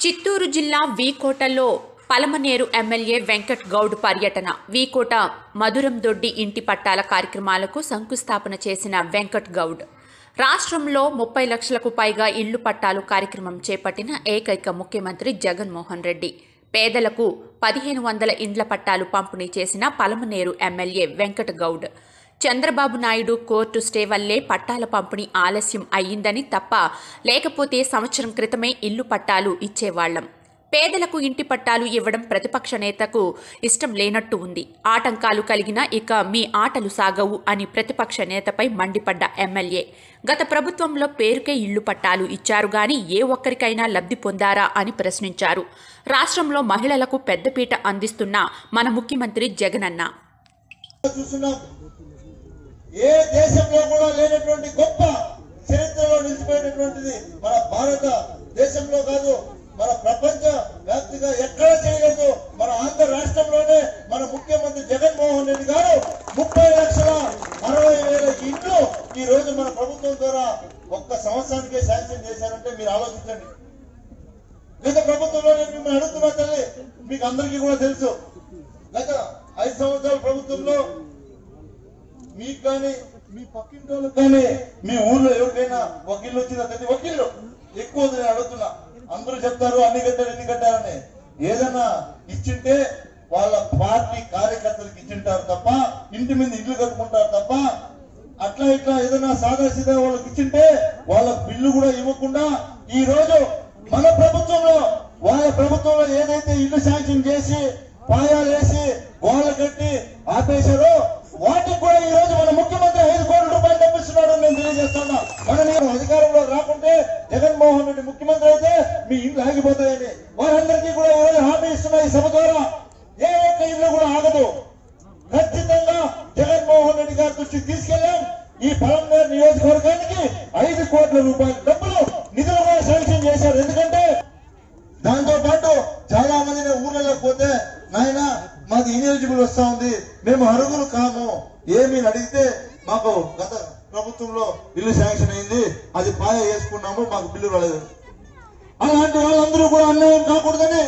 చిత్తూరు జిల్లా వీకోటలో పలమనేరు ఎమ్మెల్యే వెంకట్ గౌడ్ పర్యటన వీకోట మధురం దొడ్డి ఇంటి పట్టాల కార్యక్రమాలకు శంకుస్థాపన చేసిన వెంకట్ గౌడ్ రాష్ట్రంలో ముప్పై లక్షలకు పైగా ఇళ్లు పట్టాలు కార్యక్రమం చేపట్టిన ఏకైక ముఖ్యమంత్రి జగన్మోహన్ రెడ్డి పేదలకు పదిహేను వందల ఇండ్ల పట్టాలు పంపిణీ చేసిన Palamaner MLA Venkat Goud Chandrababu Naidu court stay వల్లే పట్టాల పంపిణీ ఆలస్యం అయ్యిందని తప్ప లేకపోతే సంవత్సరం క్రితమే ఇల్లు పట్టాలు ఇచ్చేవాళ్లం పేదలకు ఇంటి పట్టాలు ఇవ్వడం ప్రతిపక్ష నేతకు ఇష్టం లేనట్టు ఉంది ఆటంకాలు కలిగిన ఇక మీ ఆటలు సాగవు అని ప్రతిపక్ష నేతపై మండిపడ్డ ఎమ్మెల్యే గత ప్రభుత్వంలో పేరుకే ఇళ్లు పట్టాలు ఇచ్చారు గాని ఏ ఒక్కరికైనా లబ్ధి పొందారా అని ప్రశ్నించారు రాష్ట్రంలో మహిళలకు పెద్దపీట అందిస్తున్న మన ముఖ్యమంత్రి జగనన్న చూస్తున్నాం ఏ దేశంలో కూడా లేనటువంటి గొప్ప చరిత్రలో నిలిచిపోయినటువంటిది మన భారత దేశంలో కాదు మన ప్రపంచ వ్యాప్తిగా ఎక్కడ చేయలేదు మన ఆంధ్ర రాష్ట్రంలోనే మన ముఖ్యమంత్రి జగన్మోహన్ రెడ్డి గారు ముప్పై లక్షల అరవై వేల ఇండ్లు ఈ రోజు మన ప్రభుత్వం ద్వారా ఒక్క సంవత్సరానికే శాంక్షన్ చేశారంటే మీరు ఆలోచించండి గత ప్రభుత్వంలో నేను మిమ్మల్ని అడుగుతున్నా తల్లి మీకు అందరికీ కూడా తెలుసు గత ఐదు సంవత్సరాల ప్రభుత్వంలో మీకు కానీ మీ పక్కింటి వాళ్ళకి కానీ మీ ఊర్లో ఎవరికైనా ఒక ఇల్లు వచ్చిందా తల్లి ఒక ఇల్లు ఎక్కువ ఉంది నేను అడుగుతున్నా అందరూ చెప్తారు అన్ని కట్టారు ఎన్ని కట్టారని ఏదైనా ఇచ్చింటే వాళ్ళ పార్టీ కార్యకర్తలకు ఇచ్చింటారు తప్ప ఇంటి మీద ఇల్లు కట్టుకుంటారు తప్ప అట్లా ఇట్లా ఏదైనా సాదా సీదా వాళ్ళకి ఇచ్చింటే వాళ్ళ బిల్లు కూడా ఇవ్వకుండా ఈ రోజు మన ప్రభుత్వంలో వాళ్ళ ప్రభుత్వంలో ఏదైతే ఇల్లు శాంక్షన్ చేసి పాయాలు వేసి గోడలు కట్టి ఆపేశారో వాటికి కూడా ఈ రోజు మన ముఖ్యమంత్రి ఐదు కోట్ల రూపాయలు తప్పిస్తున్నాడు నేను తెలియజేస్తున్నా మన నేను అధికారంలో రాకుంటే జగన్మోహన్ రెడ్డి ముఖ్యమంత్రి అయితే మీ ఇల్లు ఆగిపోతాయని వారందరికీ కూడా ఈ రోజు హామీ ఇస్తున్నా ఈ సభ ద్వారా ఏ ఒక్క ఇల్లు కూడా ఆగదు ఖచ్చితంగా జగన్మోహన్ రెడ్డి గారి దృష్టికి తీసుకెళ్లాం ఈ పలంనేరు నియోజకవర్గానికి ఐదు కోట్ల రూపాయల డబ్బులు నిధులు కూడా శాంక్షన్ చేశారు ఎందుకంటే దాంతో పాటు చాలా మంది ఊర్లలోకి పోతే నాయన మాది ఇనెలిజిబుల్ వస్తా ఉంది మేము అరుగులు కాము ఏమి అని అడిగితే మాకు గత ప్రభుత్వంలో ఇల్లు శాంక్షన్ అయింది అది పాయ వేసుకున్నాము మాకు బిల్లు రాలేదు అలాంటి వాళ్ళందరూ కూడా అన్యాయం కాకూడదని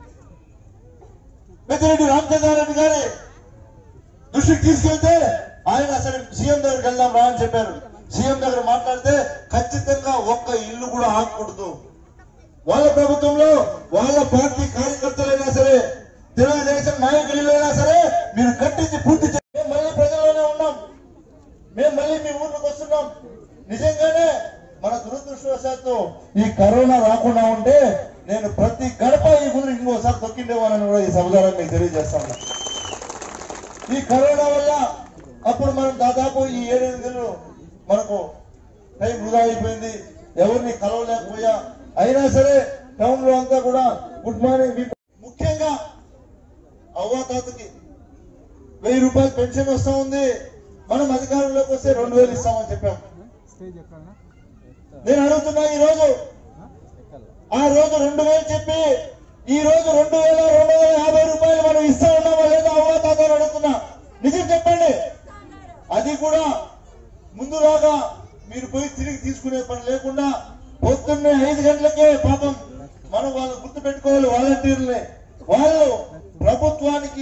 పెద్దిరెడ్డి రామచంద్రారెడ్డి గారి దృష్టికి తీసుకెళ్తే ఆయన అసలు సీఎం దగ్గరికి వెళ్దాం రా అని చెప్పారు సీఎం దగ్గర మాట్లాడితే ఖచ్చితంగా ఒక్క ఇల్లు కూడా ఆగకూడదు వాళ్ళ ప్రభుత్వంలో వాళ్ళ పార్టీ కార్యకర్తలైనా సరే తెలుగుదేశం నాయకులైనా సరే మీరు కట్టించి పూర్తి చేయండి. మేము మళ్ళీ ప్రజల్లోనే ఉన్నాం మేము మళ్ళీ మీ ఊర్లోకి వస్తున్నాం నిజంగానే మన దురదృష్టవశాత్తు ఈ కరోనా రాకుండా ఉంటే నేను ప్రతి గడప ఈ ఊరు ఇంకోసారి తొక్కిండేవానని కూడా ఈ సమాధానం మీకు తెలియజేస్తాను ఈ కరోనా వల్ల అప్పుడు మనం దాదాపు ఈ ఏడెనిమిది నెలలు మనకు టైం వృధా అయిపోయింది ఎవరిని కలవలేకపోయా అయినా సరే టౌన్ లో అంతా కూడా గుడ్ మార్నింగ్ మీకు ముఖ్యంగా అవ్వాతాతకి వెయ్యి రూపాయలు పెన్షన్ వస్తా ఉంది మనం అధికారంలోకి వస్తే రెండు వేలు ఇస్తామని చెప్పాం నేను అడుగుతున్నా ఈ రోజు ఆ రోజు రెండు వేలు చెప్పి ఈ రోజు రెండు వేల రెండు వందల యాభై రూపాయలు మనం ఇస్తా ఉన్నామా లేదా అవ్వాతాత అని అడుగుతున్నా నిజం చెప్పండి అది కూడా ముందులాగా మీరు పోయి తిరిగి తీసుకునే పని లేకుండా పొద్దున్నే ఐదు గంటలకే పాపం మనం వాళ్ళు గుర్తు పెట్టుకోవాలి వాలంటీర్లే వాళ్ళు ప్రభుత్వానికి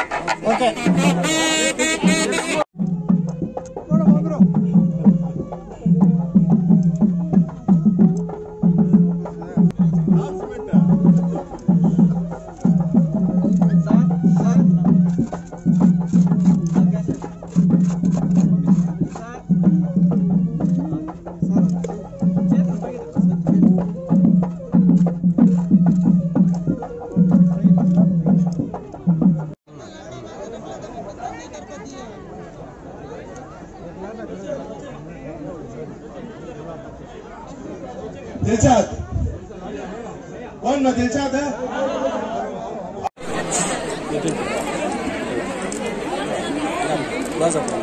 दिलशाद कौन ना दिलशाद है बस अब